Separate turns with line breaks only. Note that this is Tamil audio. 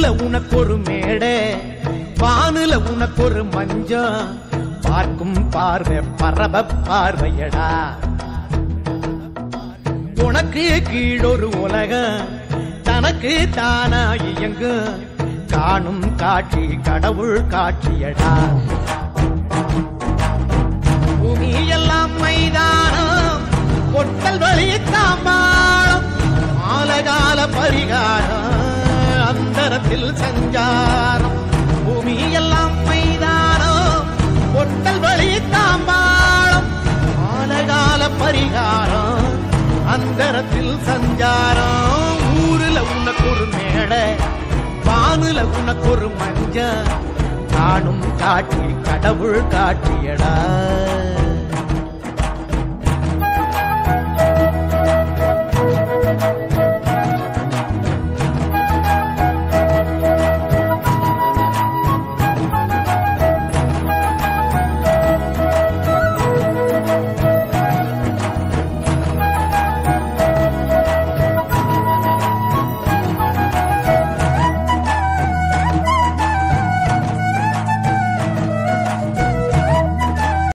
உனக்கு ஒரு மேடை வானுல உனக்கு ஒரு மஞ்சம் பார்க்கும் பார்வை பரப பார்வையடா உனக்கு கீழொரு உலகம் தனக்கு தானா இயங்கு காணும் காட்சி கடவுள் காட்சியடா பூமி எல்லாம் மைதானம் பொட்டல் வழி தாம்பாளம் மாலகால பரிகாரம் அந்தரத்தில் சஞ்சாரம் பூமி எல்லாம் மைதானம் பொட்டல் வழி தாம்பாளம் மாலகால பரிகாரம் அந்தரத்தில் சஞ்சாரம் ஊருல உனக்கு ஒரு மேடை வானுல உனக்கு ஒரு மஞ்ச காணும் காட்சி கடவுள் காட்சியடா